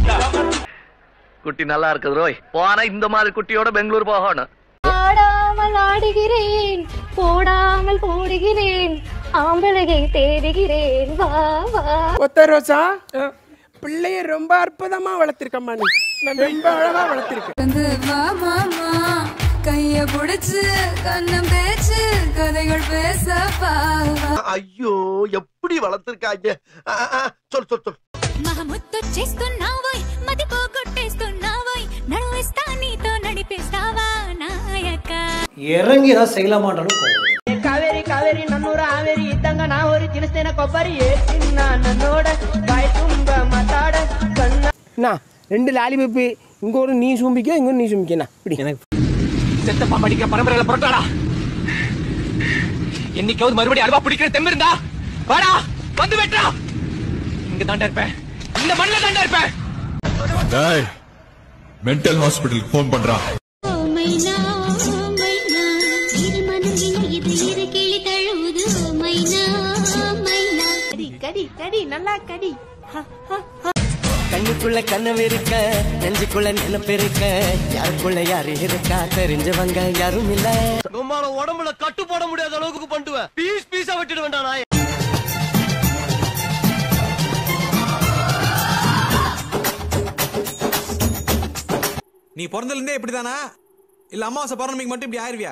குட்டி நல்லா இருக்குது ரோய் போனா இந்த மாதிரி குட்டியோட பெங்களூர் போகணும் ஆடாமல் ஆடுகிறேன் போடாமல் போடுகிறேன் ஆம்பளையை தேடுகிறேன் வா வா ஒத்த ரோசா பிள்ளைய ரொம்ப அற்புதமா வளர்த்திருக்கம்மா நீ நான் ரொம்ப அழகா வளர்த்திருக்கேன் வந்து வா மாமா கைய புடிச்சு கண்ணம் பேச்சு கதைகள் பேசப்பா ஐயோ எப்படி వளர்த்திருக்காங்க சொல் சொல் சொல் మహముత్తు చేస్తున్నావోయ్ మది పోగొట్టేస్తున్నావోయ్ నడువేస్తా నీతో నడిపేస్తావా నాయక இறங்கி ஏதாவது செய்யலாமான்றாலும் கோவம் வரும். ಕಾವೇರಿ ಕಾವೇರಿ ನನ್ನೂರ ಹಾವೇರಿ ಇದ್ದಂಗ ನಾ ಹೋರಿ ತಿನ್ಸ್ತೇನೆ ಕೊಬ್ಬರಿ ಏತಿನ್ನ ನನ್ನೋಡ ಬಾಯಿ ತುಂಬ ಮಾತಾಡ ಕಣ್ಣ அண்ணா ரெண்டு லாலிபப்பு இங்க ஒரு நீ சும்பிக்க இங்க ஒரு நீ சும்பிக்கண்ணா இப்படி எனக்கு செத்தப்பா படிக்கிற பரம்பரையில புரட்டாடா என்னைக்காவது மறுபடியும் அல்வா பிடிக்கிற தெம்பு இருந்தா வாடா வந்து வெட்டா இங்க தாண்டா இருப்பேன் இந்த மண்ணில தாண்டா இருப்பேன் மென்டல் ஹாஸ்பிட்டலுக்கு ஃபோன் பண்றான் ஓ மைனா ஓ மைனா இருமனம் இது இரு கிளி தழுவுது ஓ மைனா ஓ மைனா ಕಡಿ ಕಡಿ ಕಡಿ ನಲ್ಲ ಕಡಿ கண்ணுக்குள்ள கனவு இருக்க நெஞ்சுக்குள்ள நினைப்பு இருக்க யாருக்குள்ள யாரு இருக்கா தெரிஞ்சவங்க யாரும் இல்ல உம்மால உடம்புல கட்டு போட முடியாத அளவுக்கு பண்ணுவேன் பீஸ் பீஸா வெட்டிடுவேன் நான் நீ பிறந்ததுல இருந்தே இப்படிதானா இல்ல அமாவாசை பௌர்ணமிக்கு மட்டும் இப்படி ஆயிருவியா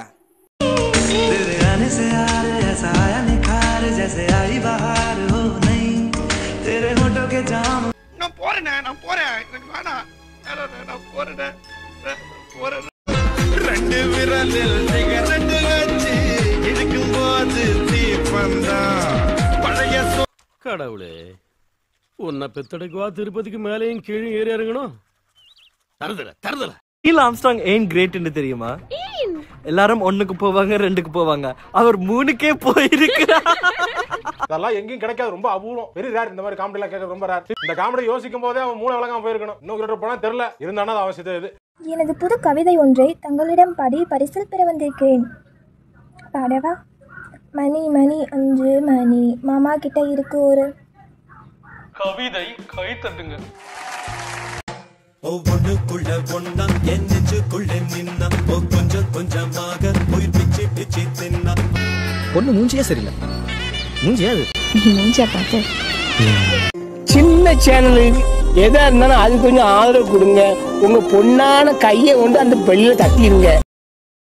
நான் போறேனே நான் போறேன் எனக்கு வேணாம் நான் போறேனே போறேன் ரெண்டு விரலில் சிகரெட்டு வச்சு இழுக்கும் போது தீப்பந்தா பழைய கடவுளே உன்னை பெத்தெடுக்குவா திருப்பதிக்கு மேலேயும் கீழே ஏறி இறங்கணும் தருதல தருதல நீல் ஆம்ஸ்டாங் ஏன் கிரேட்னு தெரியுமா எல்லாரும் ஒண்ணுக்கு போவாங்க ரெண்டுக்கு போவாங்க அவர் மூணுக்கே போயிருக்கிறார் அதெல்லாம் எங்கேயும் கிடைக்காது ரொம்ப அபூர்வம் வெரி ரேர் இந்த மாதிரி காமெடி எல்லாம் கேட்கறது ரொம்ப ரேர் இந்த காமெடி யோசிக்கும் போதே அவன் மூளை விளங்காம போயிருக்கணும் இன்னும் கிட்ட போனா தெரியல இருந்தானா அது அவசியம் இது எனது புது கவிதை ஒன்றை தங்களிடம் பாடி பரிசில் பெற வந்திருக்கிறேன் பாடவா மணி மணி அஞ்சு மணி மாமா கிட்ட இருக்கு ஒரு கவிதை கை தட்டுங்க ஒவ்வொன்றுக்குள்ள ஒன்னா என் நெஞ்சுக்குள்ள நின்னா கொஞ்சம் கொஞ்சமாக உயிர் பிச்சு பிச்சு தின்னா பொண்ணு மூஞ்சியே சரியில்லை மூஞ்சியா அது மூஞ்சியா பார்த்து சின்ன சேனலுக்கு எதா இருந்தாலும் அது கொஞ்சம் ஆதரவு கொடுங்க உங்க பொண்ணான கையை கொண்டு அந்த பெல்லில தட்டிடுங்க